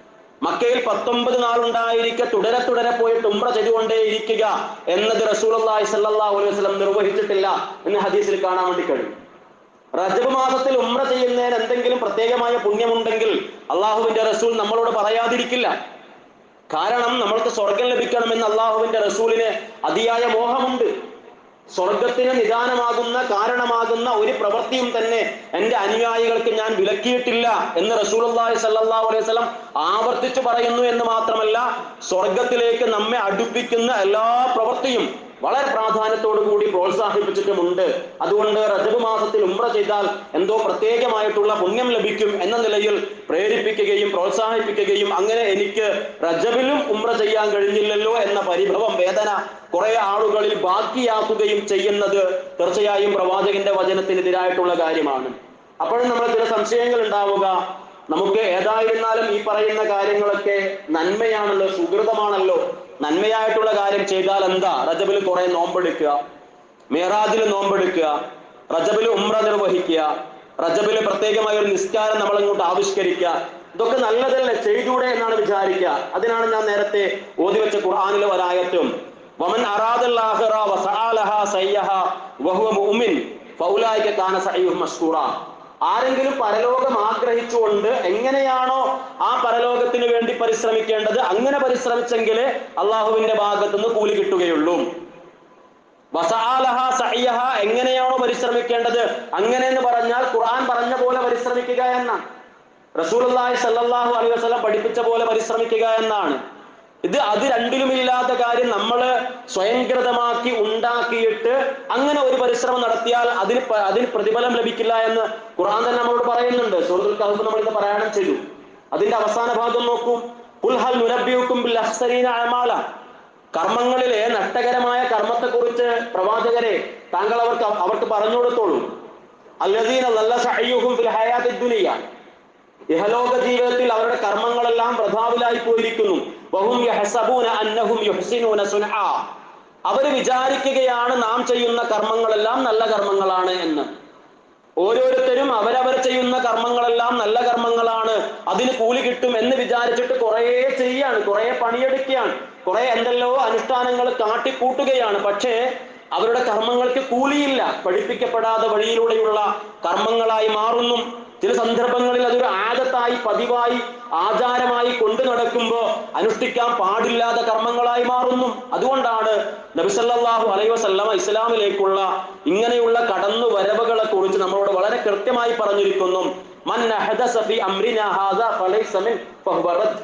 മക്കയിൽ പത്തൊമ്പത് നാളുണ്ടായിരിക്കെ തുടരെ തുടരെ പോയിട്ട് ഉംറ ചെയ്തുകൊണ്ടേ ഇരിക്കുക എന്നത് റസൂലി സല്ലാഹു അലൈഹി വസ്ലം നിർവഹിച്ചിട്ടില്ല എന്ന് ഹദീസിൽ കാണാൻ വേണ്ടി കഴിയും റജബ് മാസത്തിൽ ഉംറ ചെയ്യുന്നതിന് എന്തെങ്കിലും പ്രത്യേകമായ പുണ്യമുണ്ടെങ്കിൽ അള്ളാഹുവിന്റെ റസൂൽ നമ്മളോട് പറയാതിരിക്കില്ല കാരണം നമ്മൾക്ക് സ്വർഗം ലഭിക്കണമെന്ന് അള്ളാഹുവിന്റെ റസൂലിന് അതിയായ മോഹമുണ്ട് സ്വർഗത്തിന് നിദാനമാകുന്ന കാരണമാകുന്ന ഒരു പ്രവൃത്തിയും തന്നെ എന്റെ അനുയായികൾക്ക് ഞാൻ വിലക്കിയിട്ടില്ല എന്ന് റസൂലി സല്ലാഹു അലൈഹി സ്വലം ആവർത്തിച്ചു പറയുന്നു എന്ന് മാത്രമല്ല സ്വർഗത്തിലേക്ക് നമ്മെ അടുപ്പിക്കുന്ന എല്ലാ പ്രവൃത്തിയും വളരെ പ്രാധാന്യത്തോടു കൂടി പ്രോത്സാഹിപ്പിച്ചിട്ടുമുണ്ട് അതുകൊണ്ട് റജബ് മാസത്തിൽ ഉംറ ചെയ്താൽ എന്തോ പ്രത്യേകമായിട്ടുള്ള പുണ്യം ലഭിക്കും എന്ന നിലയിൽ പ്രേരിപ്പിക്കുകയും പ്രോത്സാഹിപ്പിക്കുകയും അങ്ങനെ എനിക്ക് റജബിലും ഉംറ ചെയ്യാൻ കഴിഞ്ഞില്ലല്ലോ എന്ന പരിഭവം വേദന കുറെ ആളുകളിൽ ബാക്കിയാക്കുകയും ചെയ്യുന്നത് തീർച്ചയായും പ്രവാചകന്റെ വചനത്തിനെതിരായിട്ടുള്ള കാര്യമാണ് അപ്പോഴും നമ്മൾ ചില സംശയങ്ങൾ ഉണ്ടാവുക നമുക്ക് ഏതായിരുന്നാലും ഈ പറയുന്ന കാര്യങ്ങളൊക്കെ നന്മയാണല്ലോ സുഹൃതമാണല്ലോ നന്മയായിട്ടുള്ള കാര്യം ചെയ്താൽ എന്താ റജബിൽ കുറെ നോമ്പെടുക്കുക മേറാജിൽ നോമ്പെടുക്കുക റജബിൽ ഉംറ നിർവഹിക്കുക റജബിൽ പ്രത്യേകമായ ഒരു നിസ്കാരം നമ്മൾ ഇങ്ങോട്ട് ആവിഷ്കരിക്കുക ഇതൊക്കെ നല്ലതല്ലേ ചെയ്തൂടെ എന്നാണ് വിചാരിക്കുക അതിനാണ് ഞാൻ നേരത്തെ ഓതി വെച്ച ഖുർആാനിലെ ഒരായത്തും വമൻ അറാദല്ലാഹിറ വസആലഹ സയ്യഹ വഹുവ മുഅ്മിൻ ഫൗലായിക കാന സഅയുഹു മസ്കൂറ ആരെങ്കിലും പരലോകം ആഗ്രഹിച്ചുകൊണ്ട് എങ്ങനെയാണോ ആ പരലോകത്തിന് വേണ്ടി പരിശ്രമിക്കേണ്ടത് അങ്ങനെ പരിശ്രമിച്ചെങ്കിലേ അള്ളാഹുവിന്റെ ഭാഗത്തുനിന്ന് കൂലി കിട്ടുകയുള്ളൂ വസആലഹ സഅയഹ എങ്ങനെയാണോ പരിശ്രമിക്കേണ്ടത് അങ്ങനെ എന്ന് പറഞ്ഞാൽ ഖുർആൻ പറഞ്ഞ പോലെ പരിശ്രമിക്കുക എന്നാണ് റസൂലുള്ളാഹി സല്ലല്ലാഹു അലൈഹി വസല്ലം പഠിപ്പിച്ച പോലെ പരിശ്രമിക്കുക എന്നാണ് ഇത് അത് രണ്ടിലുമില്ലാത്ത കാര്യം നമ്മൾ സ്വയംകൃതമാക്കി ഉണ്ടാക്കിയിട്ട് അങ്ങനെ ഒരു പരിശ്രമം നടത്തിയാൽ അതിന് പ- അതിന് പ്രതിഫലം ലഭിക്കില്ല എന്ന് ഖുർആൻ തന്നെ നമ്മളോട് പറയുന്നുണ്ട് സൂറത്തുൽ കഹഫ് നമ്മൾ ഇത് പാരായണം ചെയ്തു അതിന്റെ അവസാന ഭാഗം നോക്കൂ "ഖുൽ ഹൽ നുനബ്ബിഉക്കും ബിൽ അഖ്സരീന അഅമാല കർമ്മങ്ങളിലെ നഷ്ടകരമായ കർമ്മത്തെക്കുറിച്ച് പ്രവാചകരെ താങ്കൾ അവർക്ക് അവർക്ക് പറഞ്ഞു കൊടുത്തോളൂ അല്ലദീന നല്ല സഅയ്യുഹും ഫിൽ ഹയാത്തിദ് ദുനിയ ഇഹലോക ജീവിതത്തിൽ അവരുടെ കർമ്മങ്ങളെല്ലാം പ്രഭാവിലായി പോയിരിക്കുന്നു വഹും യഹ്സബൂന അന്നഹും യുഹ്സിനൂന സുൻആ അവർ വിചാരിക്കുകയാണ് നാം ചെയ്യുന്ന കർമ്മങ്ങളെല്ലാം നല്ല കർമ്മങ്ങളാണ് എന്ന് ഓരോരുത്തരും അവരവർ ചെയ്യുന്ന കർമ്മങ്ങളെല്ലാം നല്ല കർമ്മങ്ങളാണ് അതിന് കൂലി കിട്ടും എന്ന് വിചാരിച്ചിട്ട് കുറേ ചെയ്യാണ് കുറേ പണിയെടുക്കുകയാണ് കുറെ എന്തെല്ലോ അനുഷ്ഠാനങ്ങൾ കാട്ടിക്കൂട്ടുകയാണ് പക്ഷേ അവരുടെ കർമ്മങ്ങൾക്ക് കൂലിയില്ല പഠിപ്പിക്കപ്പെടാതെ വഴിയിലൂടെയുള്ള കർമ്മങ്ങളായി മാറുന്നു ചില സന്ദർഭങ്ങളിൽ അതൊരു ആദത്തായി പതിവായി ആചാരമായി കൊണ്ടു നടക്കുമ്പോ അനുഷ്ഠിക്കാൻ പാടില്ലാത്ത കർമ്മങ്ങളായി മാറുന്നു അതുകൊണ്ടാണ് നബിസല്ലാഹു അലൈഹി വസല്ലമ ഇസ്ലാമിലേക്കുള്ള ഇങ്ങനെയുള്ള കടന്നു വരവുകളെ കുറിച്ച് നമ്മളോട് വളരെ കൃത്യമായി പറഞ്ഞിരിക്കുന്നു മൻ അഹദസ ഫി അംരിനാ ഹാദാ ഫലൈസ മിൻ ഫഹുവ റദ്ദ്.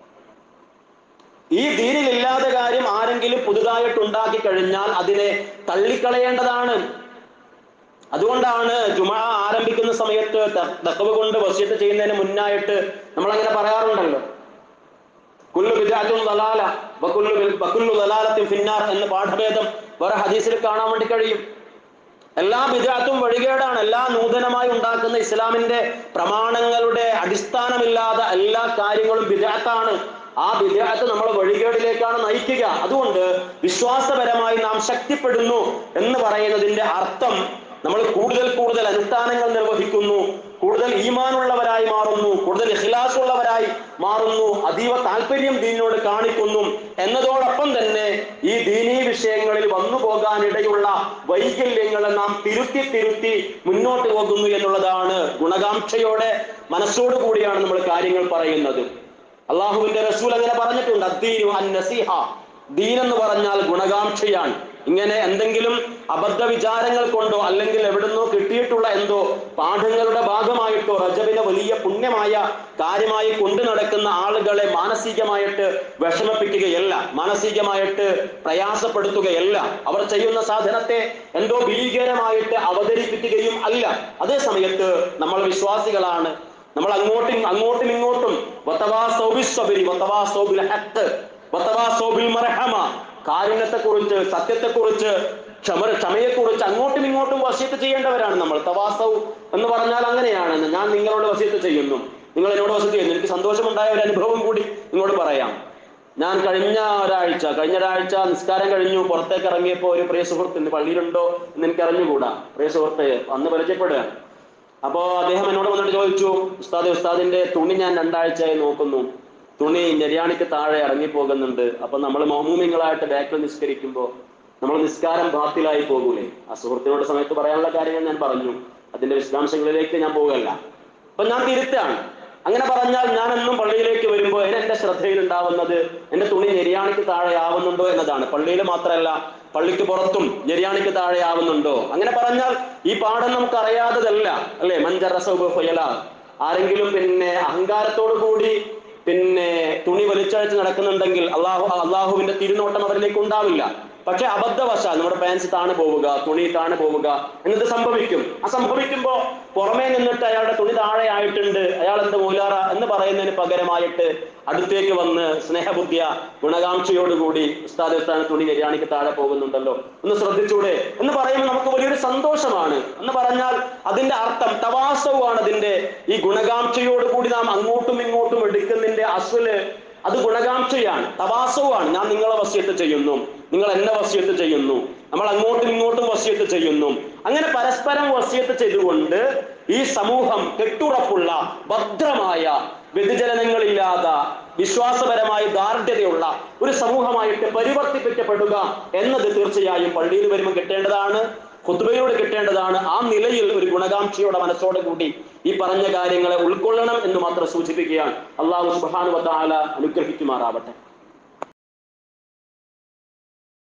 ഈ ദീനിലില്ലാത്ത കാര്യം ആരെങ്കിലും പുതുതായിട്ട് ഉണ്ടാക്കി കഴിഞ്ഞാൽ അതിനെ തള്ളിക്കളയേണ്ടതാണ് അതുകൊണ്ടാണ് ജുമാ ആരംഭിക്കുന്ന സമയത്ത് ത- തഖ്വ കൊണ്ട് വസ്യത്ത് ചെയ്യുന്നതിന് മുന്നായിട്ട് നമ്മൾ അങ്ങനെ പറയാറുണ്ടല്ലോ കുല്ലു ബിദഅത്തും ദലാല വകുല്ലു ബിൽ- വകുല്ലു ദലാലത്തിൻ ഫിന്നാർ എന്ന പാഠഭേദം വേറെ ഹദീസിൽ കാണാൻ വേണ്ടി കഴിയും എല്ലാ ബിദഅത്തും വഴികേടാണ് എല്ലാ നൂതനമായി ഉണ്ടാക്കുന്ന ഇസ്ലാമിന്റെ പ്രമാണങ്ങളുടെ അടിസ്ഥാനമില്ലാതെ എല്ലാ കാര്യങ്ങളും ബിദഅത്താണ് ആ ബിദഅത്ത് നമ്മളെ വഴികേടിലേക്കാണ് നയിക്കുക അതുകൊണ്ട് വിശ്വാസപരമായി നാം ശക്തിപ്പെടുന്നു എന്ന് പറയുന്നതിന്റെ അർത്ഥം നമ്മൾ കൂടുതൽ കൂടുതൽ അനുഷ്ഠാനങ്ങൾ നിർവഹിക്കുന്നു കൂടുതൽ ഈമാനുള്ളവരായി മാറുന്നു കൂടുതൽ ഇഖ്ലാസ് ഉള്ളവരായി മാറുന്നു അതീവ താല്പര്യം ദീനിനോട് കാണിക്കുന്നു എന്നതോടൊപ്പം തന്നെ ഈ ദീനീ വിഷയങ്ങളിൽ വന്നു പോകാനിടയുള്ള വൈകല്യങ്ങളെ നാം തിരുത്തി തിരുത്തി മുന്നോട്ട് പോകുന്നു എന്നുള്ളതാണ് ഗുണകാംക്ഷയോടെ മനസ്സോടു കൂടിയാണ് നമ്മൾ കാര്യങ്ങൾ പറയുന്നത് അള്ളാഹുവിന്റെ റസൂൽ അങ്ങനെ പറഞ്ഞിട്ടുണ്ട് അദ്ദീനു അൻ നസീഹ ദീൻ എന്ന് പറഞ്ഞാൽ ഗുണകാംക്ഷയാണ് ഇങ്ങനെ എന്തെങ്കിലും അബദ്ധ വിചാരങ്ങൾ കൊണ്ടോ അല്ലെങ്കിൽ എവിടുന്നോ കിട്ടിയിട്ടുള്ള എന്തോ പാഠങ്ങളുടെ ഭാഗമായിട്ടോ റജബിനെ വലിയ പുണ്യമായ കാര്യമായി കൊണ്ടു നടക്കുന്ന ആളുകളെ മാനസികമായിട്ട് വിഷമിപ്പിക്കുകയല്ല മാനസികമായിട്ട് പ്രയാസപ്പെടുത്തുകയല്ല അവർ ചെയ്യുന്ന സാധനത്തെ എന്തോ ഭീകരമായിട്ട് അവതരിപ്പിക്കുകയും അല്ല അതേ സമയത്ത് നമ്മൾ വിശ്വാസികളാണ് നമ്മൾ അങ്ങോട്ടും അങ്ങോട്ടും ഇങ്ങോട്ടും വത്തവാസൗ ബിസ്സബരി, വത്തവാസൗ ബിൽ ഹഖ്, വത്തവാസൗ ബിൽ മർഹമ, കാരുണ്യത്തെക്കുറിച്ച് സത്യത്തെക്കുറിച്ച് ക്ഷമ ക്ഷമയെക്കുറിച്ച് അങ്ങോട്ടും ഇങ്ങോട്ടും വസ്യത്ത് ചെയ്യേണ്ടവരാണ് നമ്മൾ തവാസൗ എന്ന് പറഞ്ഞാൽ അങ്ങനെയാണ് ഞാൻ നിങ്ങളോട് വസ്യത്ത് ചെയ്യുന്നു നിങ്ങൾ എന്നോട് വസ്യത്ത് ചെയ്യുന്നു എനിക്ക് സന്തോഷമുണ്ടായ ഒരു അനുഭവം കൂടി നിങ്ങളോട് പറയാം ഞാൻ കഴിഞ്ഞ ഒരാഴ്ച കഴിഞ്ഞ ഒരാഴ്ച നിസ്കാരം കഴിഞ്ഞു പുറത്തേക്ക് ഇറങ്ങിയപ്പോൾ ഒരു പ്രിയ സുഹൃത്ത് ഇന്ന് പള്ളിയിലുണ്ടോ എന്ന് എനിക്ക് അറിഞ്ഞുകൂടാ പ്രിയ സുഹൃത്തെ അന്ന് പരിചയപ്പെടുകയാണ് അപ്പോ അദ്ദേഹം എന്നോട് വന്നിട്ട് ചോദിച്ചു ഉസ്താദ് ഉസ്താദിന്റെ തുണി ഞാൻ രണ്ടാഴ്ചയായി നോക്കുന്നു തുണി ഞെരിയാണിക്ക് താഴെ ഇറങ്ങിപ്പോകുന്നുണ്ട് അപ്പൊ നമ്മൾ മൗമൂമിങ്ങളായിട്ട് ബാക്കിൽ നിസ്കരിക്കുമ്പോൾ നമ്മൾ നിസ്കാരം ബാത്തിലായി പോകൂലേ ആ സുഹൃത്തിനോട് സമയത്ത് പറയാനുള്ള കാര്യങ്ങൾ ഞാൻ പറഞ്ഞു അതിന്റെ വിശദാംശങ്ങളിലേക്ക് ഞാൻ പോവുകയല്ല അപ്പൊ ഞാൻ തിരുത്താണ് അങ്ങനെ പറഞ്ഞാൽ ഞാൻ എന്നും പള്ളിയിലേക്ക് വരുമ്പോൾ എന്റെ ശ്രദ്ധയിൽ ഉണ്ടാവുന്നത് എന്റെ തുണി ഞെരിയാണിക്ക് താഴെ ആവുന്നുണ്ടോ എന്നതാണ് പള്ളിയിൽ മാത്രമല്ല പള്ളിക്ക് പുറത്തും ഞെരിയാണിക്ക് താഴെ ആവുന്നുണ്ടോ അങ്ങനെ പറഞ്ഞാൽ ഈ പാഠം നമുക്ക് അറിയാത്തതല്ല അല്ലെ മഞ്ചറസൗബ് ഫയല ആരെങ്കിലും പിന്നെ അഹങ്കാരത്തോടു കൂടി പിന്നെ തുണി വലിച്ചഴച്ച് നടക്കുന്നുണ്ടെങ്കിൽ അള്ളാഹു അള്ളാഹുവിന്റെ തിരുനോട്ടം അവരിലേക്ക് ഉണ്ടാവില്ല പക്ഷെ അബദ്ധവശാൽ നമ്മുടെ പാൻസ് താണു പോവുക തുണി താണു പോവുക എന്നത് സംഭവിക്കും ആ സംഭവിക്കുമ്പോ പുറമേ നിന്നിട്ട് അയാളുടെ തുണി താഴെ ആയിട്ടുണ്ട് അയാൾ എന്ത് മൂലാറ എന്ന് പറയുന്നതിന് പകരമായിട്ട് അടുത്തേക്ക് വന്ന് സ്നേഹബുദ്ധിയ ഗുണകാംക്ഷയോടുകൂടി ഉസ്താദ് ഉസ്താദ് തുണി നിര്യാണിക്ക് താഴെ പോകുന്നുണ്ടല്ലോ ഒന്ന് ശ്രദ്ധിച്ചൂടെ എന്ന് പറയുമ്പോൾ നമുക്ക് വലിയൊരു സന്തോഷമാണ് എന്ന് പറഞ്ഞാൽ അതിന്റെ അർത്ഥം തവാസവുമാണ് അതിന്റെ ഈ ഗുണകാംക്ഷയോടുകൂടി നാം അങ്ങോട്ടും ഇങ്ങോട്ടും എടുക്കുന്നതിന്റെ അസുല് അത് ഗുണകാംക്ഷയാണ് തവാസവുമാണ് ഞാൻ നിങ്ങളെ വസ്യത്ത് ചെയ്യുന്നു നിങ്ങൾ എന്നെ വസ്യത്ത് ചെയ്യുന്നു നമ്മൾ അങ്ങോട്ടും ഇങ്ങോട്ടും വസ്യത്ത് ചെയ്യുന്നു അങ്ങനെ പരസ്പരം വസ്യത്ത് ചെയ്തുകൊണ്ട് ഈ സമൂഹം കെട്ടുറപ്പുള്ള ഭദ്രമായ വ്യതിചലനങ്ങളില്ലാത്ത വിശ്വാസപരമായി ദാർഢ്യതയുള്ള ഒരു സമൂഹമായിട്ട് പരിവർത്തിപ്പിക്കപ്പെടുക എന്നത് തീർച്ചയായും പള്ളിയിൽ വരുമ്പോൾ കിട്ടേണ്ടതാണ് ഖുത്ബയിലൂടെ കിട്ടേണ്ടതാണ് ആ നിലയിൽ ഒരു ഗുണകാംക്ഷയുടെ മനസ്സോടെ കൂടി ഈ പറഞ്ഞ കാര്യങ്ങളെ ഉൾക്കൊള്ളണം എന്ന് മാത്രം സൂചിപ്പിക്കുകയാണ് അള്ളാഹു സുബാനു വത്താല അനുഗ്രഹിക്കുമാറാവട്ടെ